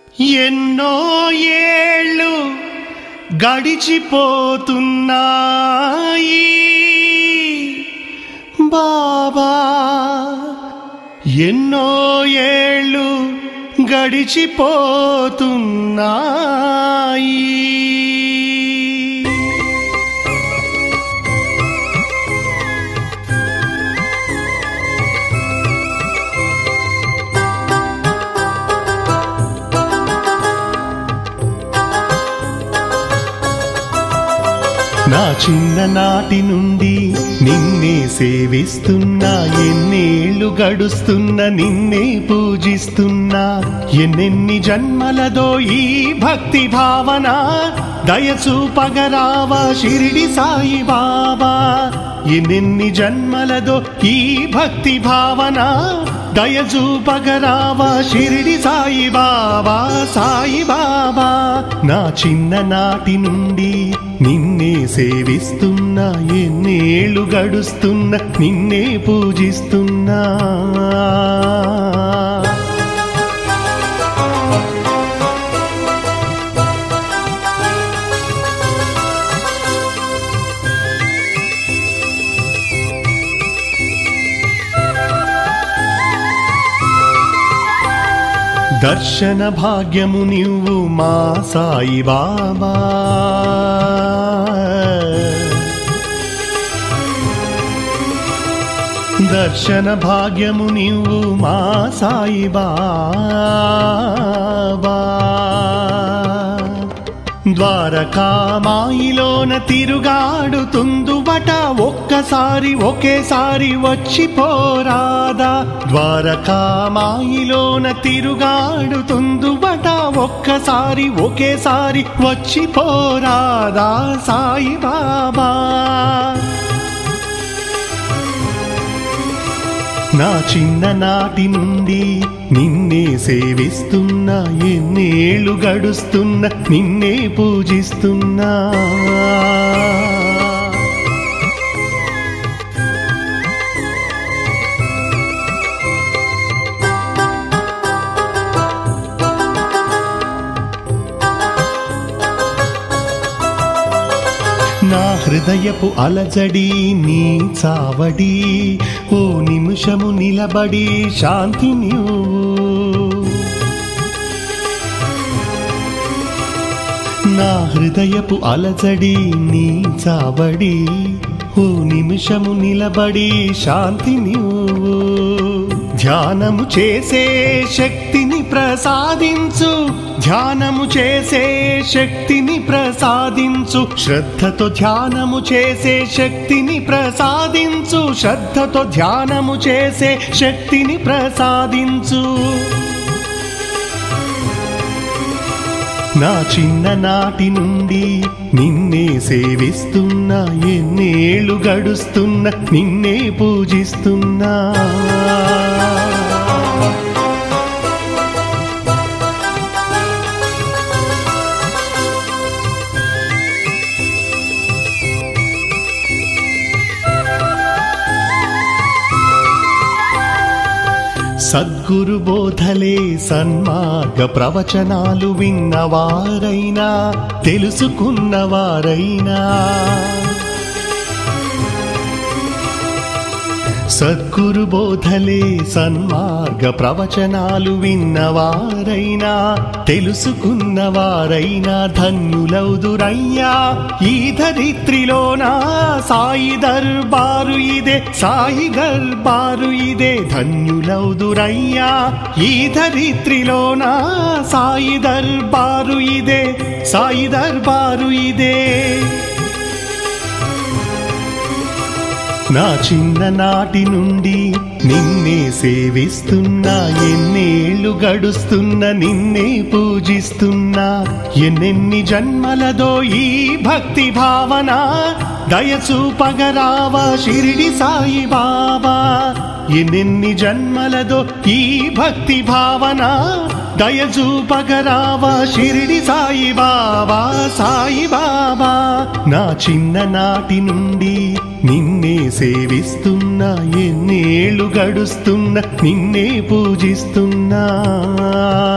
ఎన్నో ఏళ్ళు గడిచిపోతున్నాయి బాబా ఎన్నో ఏళ్ళు గడిచిపోతున్నాయి నా చిన్ననాటి నుండి నిన్నే సేవిస్తున్నా ఎన్నేళ్ళు గడుస్తున్నా నిన్నే పూజిస్తున్నా ఎన్నెన్ని జన్మలదో ఈ భక్తి భావన దయచూపగరావా షిరిడి సాయి బాబా ఎన్నెన్ని జన్మలదో ఈ భక్తి భావన దయచూపగరావా షిరిడి సాయి బాబా సాయి బాబా నా చిన్ననాటి నుండి నిన్నే సేవిస్తున్నా ఎన్నేళ్ళు గడుస్తున్నా నిన్నే పూజిస్తున్నా దర్శన భాగ్యము నీవు మా సాయి బాబా దర్శన భాగ్యము నీవు మా సాయి బాబా ద్వారకామాయిలోన తిరుగాడుతుందువట ఒక్కసారి ఒకేసారి వచ్చి పోరాదా ద్వారకామాయిలోన తిరుగాడుతుందువట ఒక్కసారి ఒకేసారి వచ్చి పోరాదా సాయి బాబా నా చిన్ననాటి నుండి నిన్నే సేవిస్తున్నా ఎన్నేళ్ళు గడుస్తున్నా నిన్నే పూజిస్తున్నా నా హృదయపు అలజడి నీ చావడి ఓ నిమిషము నిలబడి శాంతి నీవు నా హృదయపు అలజడి నీ చావడి ఓ నిమిషము నిలబడి శాంతి నీవు ధ్యానము చేసే శక్తిని ప్రసాదించు ధ్యానము చేసే శక్తిని ప్రసాదించు శ్రద్ధతో ధ్యానము చేసే శక్తిని ప్రసాదించు శ్రద్ధతో ధ్యానము చేసే శక్తిని ప్రసాదించు నా చిన్ననాటి నుండి నిన్నే సేవిస్తున్నా ఎన్నేళ్ళు గడుస్తున్నా నిన్నే పూజిస్తున్నా సద్గురు బోధలే సన్మార్గ ప్రవచనాలు విన్నవారైనా తెలుసుకున్నవారైనా సద్గురు బోధలే సన్మార్గ ప్రవచనాలు విన్నవారైనా తెలుసుకున్నవారైనా ధన్యులౌదురయ్యా ఈ ధరిత్రిలోనా సాయి దర్బారు ఇదే సాయి దర్బారు ఇదే ధన్యులౌదురయ్యా ఈ ధరిత్రిలోనా సాయి దర్బారు ఇదే సాయి దర్బారు ఇదే నా చిన్ననాటి నుండి నిన్నే సేవిస్తున్నా ఎన్నేళ్ళు గడుస్తున్నా నిన్నే పూజిస్తున్నా ఎన్నెన్ని జన్మలదో ఈ భక్తి భావన దయచూపగరావా షిరిడి సాయి బాబా ఎన్నెన్ని జన్మలదో ఈ భక్తి భావన దయచూపగరావా షిరిడి సాయి బాబా సాయి బాబా నా చిన్ననాటి నుండి నిన్నే సేవిస్తున్నా ఎన్నేళ్ళు గడుస్తున్నా నిన్నే పూజిస్తున్నా